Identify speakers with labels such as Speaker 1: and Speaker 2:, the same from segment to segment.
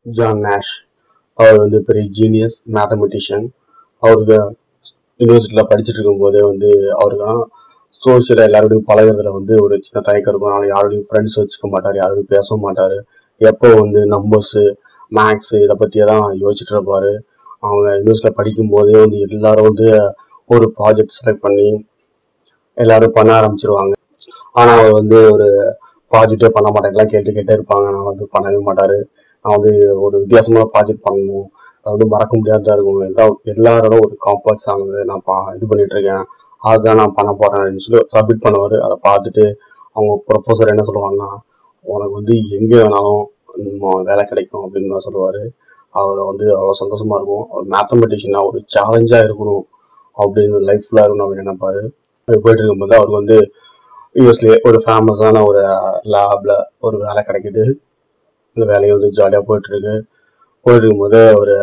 Speaker 1: John Nash அவர் வந்து பெரிய genius mathematician அவருக்கு யூனிவர்சிட்டியில் படிச்சுட்டு இருக்கும்போதே வந்து அவருக்கான சோஷியலாக எல்லாரோடையும் பழகுறதுல வந்து ஒரு சின்ன தயக்கம் இருக்கும் அதனால யாரோடையும் ஃப்ரெண்ட்ஸ் வச்சுக்க மாட்டார் யாரோடையும் பேச மாட்டார் எப்போ வந்து நம்பர்ஸு மேக்ஸு இதை பற்றியே தான் யோசிச்சுட்டு இருப்பார் அவங்க யூனிவர்சிட்டியில் படிக்கும் போதே வந்து எல்லாரும் வந்து ஒரு ப்ராஜெக்ட் செலக்ட் பண்ணி எல்லாரும் பண்ண ஆரம்பிச்சிருவாங்க ஆனால் அவர் வந்து ஒரு ப்ராஜெக்டே பண்ண மாட்டேங்கலாம் கேட்டு கேட்டே இருப்பாங்க நான் வந்து பண்ணவே மாட்டார் நான் வந்து ஒரு வித்தியாசமான ப்ராஜெக்ட் பண்ணணும் அது வந்து மறக்க முடியாததா இருக்கும் எல்லா எல்லாரோட ஒரு காம்ப்ளெக்ஸ் ஆனது நான் பா இது பண்ணிட்டு இருக்கேன் அதுதான் நான் பண்ண போறேன் அப்படின்னு சொல்லி சப்மிட் பண்ணுவார் அதை பார்த்துட்டு அவங்க ப்ரொஃபஸர் என்ன சொல்லுவாங்கன்னா உனக்கு வந்து எங்கே வேணாலும் உம் வேலை கிடைக்கும் அப்படின்னு தான் சொல்லுவார் அவர் வந்து அவ்வளோ சந்தோஷமா இருக்கும் அவர் மேத்தமெட்டிஷியனாக ஒரு சேலஞ்சாக இருக்கணும் அப்படின்னு லைஃப்ல இருக்கணும் அப்படின்னு நினைப்பாரு அப்படி போயிட்டு இருக்கும்போது அவருக்கு வந்து யூஎஸ்லேயே ஒரு ஃபேமஸான ஒரு லேப்ல ஒரு வேலை கிடைக்குது இந்த வேலையை வந்து ஜாலியாக போயிட்டு இருக்கு போயிட்டு இருக்கும்போது ஒரு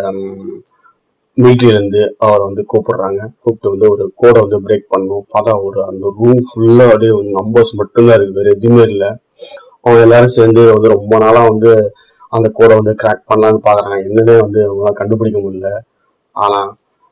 Speaker 1: மிலிட்ரியிலேருந்து அவரை வந்து கூப்பிடுறாங்க கூப்பிட்டு வந்து ஒரு கோடை வந்து பிரேக் பண்ணணும் பார்த்தா ஒரு அந்த ரூம் ஃபுல்லாக அப்படியே நம்பர்ஸ் மட்டும்தான் இருக்கு வேறு எதுவுமே இல்லை அவங்க எல்லாரும் சேர்ந்து வந்து ரொம்ப நாளாக வந்து அந்த கோடை வந்து கிராக் பண்ணலான்னு பார்க்குறாங்க என்னன்னே வந்து அவங்களால கண்டுபிடிக்க முடியல ஆனால்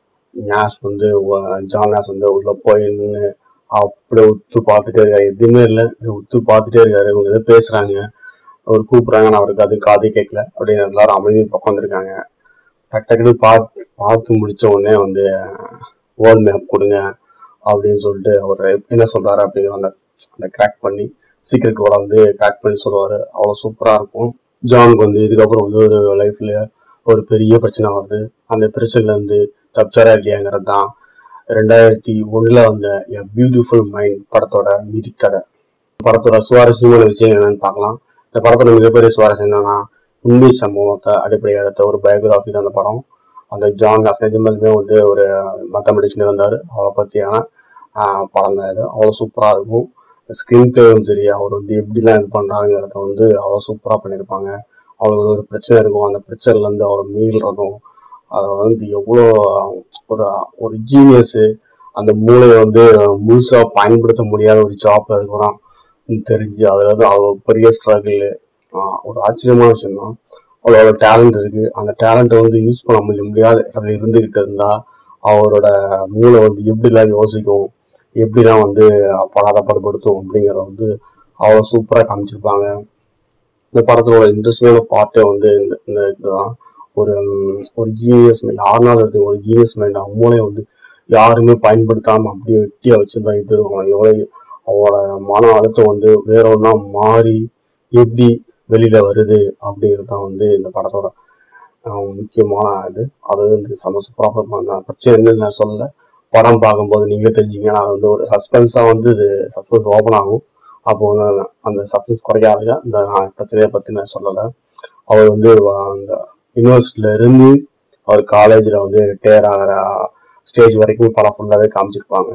Speaker 1: நேஷ் வந்து வ- ஜான் நேஷ் வந்து உள்ள போய் நின்று அப்படியே உத்து பார்த்துட்டே இருக்காரு எதுவுமே இல்லை உத்து பார்த்துட்டே இருக்காரு இவங்க ஏதோ பேசுறாங்க அவர் கூப்பிடுறாங்க நான் அவருக்கு அது காதே கேட்கல அப்படின்னு எல்லாரும் அமைதி உட்காந்துருக்காங்க டக்கு டக்குன்னு பார்த்து பார்த்து முடிச்ச உடனே வந்து வேர்ல்ட் மேப் கொடுங்க அப்படின்னு சொல்லிட்டு அவர் என்ன சொல்றாரு அப்படின்னு அந்த அந்த கிராக் பண்ணி சீக்ரெட் கோட வந்து கிராக் பண்ணி சொல்லுவாரு அவ்வளோ சூப்பரா இருக்கும் ஜானுக்கு வந்து இதுக்கப்புறம் வந்து ஒரு லைஃப்ல ஒரு பெரிய பிரச்சனை வருது அந்த பிரச்சனைல இருந்து தப்பிச்சாரா இல்லையாங்கிறது தான் ரெண்டாயிரத்தி ஒண்ணுல வந்த எ பியூட்டிஃபுல் மைண்ட் படத்தோட மீதி கதை படத்தோட சுவாரஸ்யமான விஷயம் என்னன்னு பார்க்கலாம் இந்த படத்தோட மிகப்பெரிய சுவாரஸ்யம் என்னன்னா உண்மை சம்பவத்தை அடிப்படையாக எடுத்த ஒரு பயோகிராஃபி தான் அந்த படம் அந்த ஜான் லாஸ் நிஜமாலுமே வந்து ஒரு மேத்தமெட்டிஷன் இருந்தார் அவரை பற்றியான ஆஹ், படம் தான் இது அவ்வளோ சூப்பராக இருக்கும் ஸ்க்ரீன் பிளேவும் சரி அவர் வந்து எப்படிலாம் இது பண்ணுறாங்கிறத வந்து அவ்வளோ சூப்பராக பண்ணியிருப்பாங்க அவருக்கு ஒரு பிரச்சனை இருக்கும் அந்த பிரச்சனைலேருந்து அவர் மீள்றதும் அதை வந்து எவ்வளோ ஒரு ஒரு ஜீனியஸு அந்த மூளையை வந்து முழுசாக பயன்படுத்த முடியாத ஒரு ஜாப்ல இருக்கிறோம் தெரிஞ்சு அதில் வந்து அவ்வளோ பெரிய ஸ்ட்ரகிள் ஒரு ஆச்சரியமான விஷயம் தான் அவ்வளோ டேலண்ட் இருக்கு அந்த டேலண்ட்டை வந்து யூஸ் பண்ண முடிய முடியாது அதில் இருந்துகிட்டு இருந்தா அவரோட மூளை வந்து எப்படிலாம் யோசிக்கும் எப்படிலாம் வந்து படாதப்படுத்தும் அப்படிங்கிறத வந்து அவ்வளோ சூப்பராக காமிச்சிருப்பாங்க இந்த படத்தோட இன்ட்ரெஸ்டிங்கான பார்ட்டே வந்து இந்த இந்த இதுதான் ஒரு ம், ஒரு ஜீனியஸ் மைண்ட் யாருனாலும் இருக்கு ஒரு ஜீனியஸ் மைண்ட் அவன் மூளையை வந்து யாருமே பயன்படுத்தாம அப்படியே வெட்டியா வச்சிருந்தா எப்படி இருக்கும் அவன் எவ்வளவு அவனோட மன அழுத்தம் வந்து வேற ஒன்றா மாறி எப்படி வெளியில வருது அப்படிங்கிறது தான் வந்து இந்த படத்தோட ஆஹ், முக்கியமான இது அது வந்து செம சூப்பராக நான் பிரச்சனை என்னன்னு நான் சொல்லல படம் பார்க்கும்போது நீங்களே தெரிஞ்சுங்க நான் வந்து ஒரு சஸ்பென்ஸாக வந்து இது சஸ்பென்ஸ் ஓப்பன் ஆகும் அப்போ வந்து அந்த- அந்த சஸ்பென்ஸ் குறையாதுங்க அந்த நான் பிரச்சனையை பற்றி நான் சொல்லலை அவர் வந்து வ- அந்த யூனிவர்சிட்டியில இருந்து அவர் காலேஜில் வந்து ரிட்டையர் ஆகிற ஸ்டேஜ் வரைக்கும் படம் ஃபுல்லாகவே காமிச்சிருப்பாங்க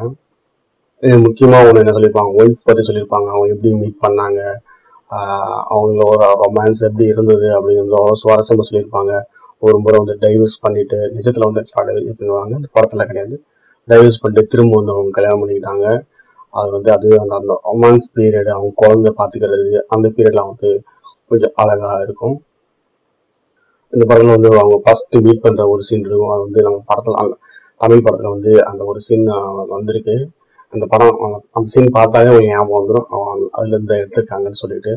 Speaker 1: இது முக்கியமாக ஒன்று என்ன சொல்லியிருப்பாங்க ஒய்ஃப் பற்றி சொல்லியிருப்பாங்க அவங்க எப்படி மீட் பண்ணாங்க ஆஹ் அவங்களோட ரொமான்ஸ் எப்படி இருந்தது அப்படிங்கிறது அவ்வளோ சுவாரஸ்யமாக சொல்லியிருப்பாங்க ஒரு முறை வந்து டைவர்ஸ் பண்ணிட்டு நிஜத்தில் வந்து இது பண்ணுவாங்க இந்த படத்தில் கிடையாது டைவர்ஸ் பண்ணிட்டு திரும்ப வந்து அவங்க கல்யாணம் பண்ணிக்கிட்டாங்க அது வந்து அது அந்த அந்த ரொமான்ஸ் பீரியட் அவங்க குழந்தை பார்த்துக்கிறது அந்த பீரியட்லாம் வந்து கொஞ்சம் அழகா இருக்கும் இந்த படத்துல வந்து அவங்க ஃபர்ஸ்ட் மீட் பண்ற ஒரு சீன் இருக்கும் அது வந்து நம்ம படத்துல அந்த தமிழ் படத்துல வந்து அந்த ஒரு சீன் வந்திருக்கு அந்த படம் அந்த- அந்த சீன் பார்த்தாலே உங்களுக்கு ஞாபகம் வந்துடும் அவன் அதுல இருந்து எடுத்திருக்காங்கன்னு சொல்லிட்டு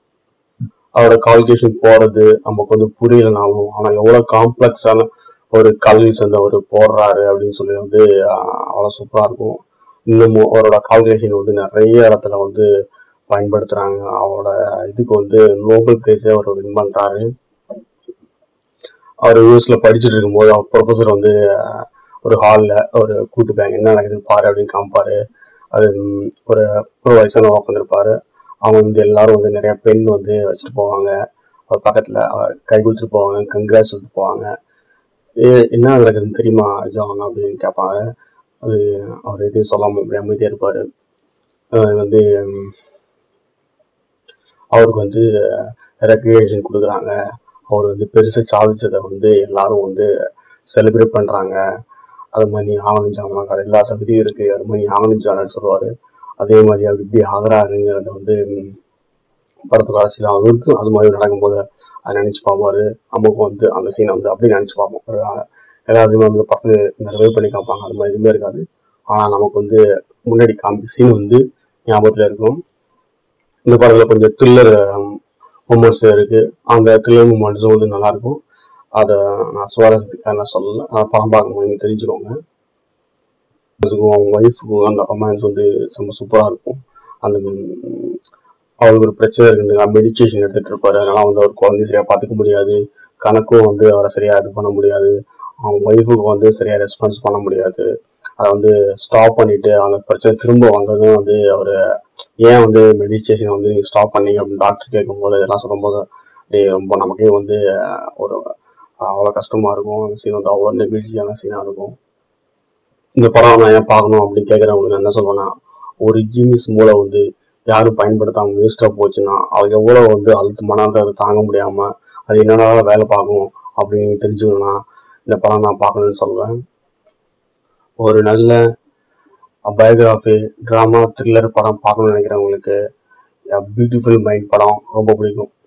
Speaker 1: அவரோட கால்குலேஷன் போறது நமக்கு வந்து புரியலனாலும் ஆனா எவ்வளவு காம்ப்ளெக்ஸான ஒரு கல்விஸ் வந்து அவர் போடுறாரு அப்படின்னு சொல்லி வந்து ஆஹ், அவ்வளவு சூப்பரா இருக்கும் இன்னமும் அவரோட கால்குலேஷன் வந்து நிறைய இடத்துல வந்து பயன்படுத்துறாங்க அவரோட இதுக்கு வந்து நோபல் பிரைஸே அவர் வின் பண்றாரு அவர் யூஎஸ்ல படிச்சுட்டு இருக்கும்போது அவர் ப்ரொஃபஸர் வந்து அஹ், ஒரு ஹாலில் ஒரு கூட்டு பேங்க் என்ன நடக்குதுன்னு பாரு அப்படின்னு காமிப்பாரு அது ம், ஒரு ஒரு வயசானவர் உட்காந்துருப்பாரு அவங்க வந்து எல்லாரும் வந்து நிறைய பெண் வந்து வச்சுட்டு போவாங்க அவர் பக்கத்தில் கை கொடுத்துட்டு போவாங்க கங்க்ராஸ் சொல்லிட்டு போவாங்க ஏ என்ன நடக்குதுன்னு தெரியுமா ஜான் அப்படின்னு கேட்பாங்க அது அவர் எதுவும் சொல்லாமல் அப்படி அமைதியாக இருப்பார் வந்து ம், அவருக்கு வந்து ரெக்கக்னேஷன் கொடுக்குறாங்க அவர் வந்து பெருசாக சாதிச்சதை வந்து எல்லாரும் வந்து செலிப்ரேட் பண்ணுறாங்க அது மாதிரி நீ ஆகணும் ஜாமான் அது எல்லா தகுதியும் இருக்குது அது மாதிரி நீ ஆகணும் ஜான்னு சொல்லுவார் அதே மாதிரி அவர் இப்படி ஆகுறாருங்கிறத வந்து ம், படத்தோட அரசியல் அவருக்கும் அது மாதிரி நடக்கும்போது அதை நினச்சி பார்ப்பாரு நமக்கும் வந்து அந்த சீனை வந்து அப்படி நினச்சி பார்ப்போம் ஒரு, அஹ், எல்லாத்துக்குமே வந்து படத்தில் இந்த ரிவைவ் பண்ணி காப்பாங்க அது மாதிரி எதுவுமே இருக்காது ஆனால் நமக்கு வந்து முன்னாடி காமிச்ச சீன் வந்து ஞாபகத்தில் இருக்கும் இந்த படத்தில் கொஞ்சம் த்ரில்லர் மூமெண்ட்ஸ் இருக்குது அந்த த்ரில்லர் மூமெண்ட்ஸும் வந்து நல்லாயிருக்கும் அதை நான் சுவாரஸ்யத்துக்காக நான் சொல்லலை ஆனால் படம் பார்க்கும்போது நீங்கள் தெரிஞ்சுக்கோங்க அதுக்கும் அவங்க ஒய்ஃபுக்கும் அந்த ரொமான்ஸ் வந்து செம்ம சூப்பராக இருக்கும் அந்த ம், அவருக்கு ஒரு பிரச்சனை இருக்குன்னு மெடிடேஷன் எடுத்துட்டு இருப்பாரு அதனால வந்து அவர் குழந்தைய சரியா பார்த்துக்க முடியாது கணக்கும் வந்து அவரை சரியா இது பண்ண முடியாது அவங்க ஒய்ஃபுக்கு வந்து சரியா ரெஸ்பான்ஸ் பண்ண முடியாது அதை வந்து ஸ்டாப் பண்ணிட்டு அந்த பிரச்சனை திரும்ப வந்ததும் வந்து அவர் ஏன் வந்து மெடிடேஷன் வந்து நீங்கள் ஸ்டாப் பண்ணீங்க அப்படின்னு டாக்டர் கேட்கும்போது இதெல்லாம் சொல்லும்போது டேய் ரொம்ப நமக்கே வந்து அஹ், ஒரு அவ்வளோ கஷ்டமா இருக்கும் அந்த சீன் வந்து அவ்வளோ நெகிழ்ச்சியான சீனாக இருக்கும் இந்த படம் நான் ஏன் பார்க்கணும் அப்படின்னு கேட்குறவங்களுக்கு என்ன சொல்லுவேன்னா ஒரு ஜீனிஸ் மூளை வந்து யாரும் பயன்படுத்தாம வேஸ்ட்டாக போச்சுன்னா அது எவ்வளோ வந்து அழுத்த மனதை அதை தாங்க முடியாம அது என்னென்ன வேலை பார்க்கும் அப்படின்னு நீங்க தெரிஞ்சுக்கணும்னா இந்த படம் நான் பார்க்கணும்னு சொல்லுவேன் ஒரு நல்ல பயோகிராஃபி ட்ராமா த்ரில்லர் படம் பார்க்கணும்னு நினைக்கிறவங்களுக்கு பியூட்டிஃபுல் மைண்ட் படம் ரொம்ப பிடிக்கும்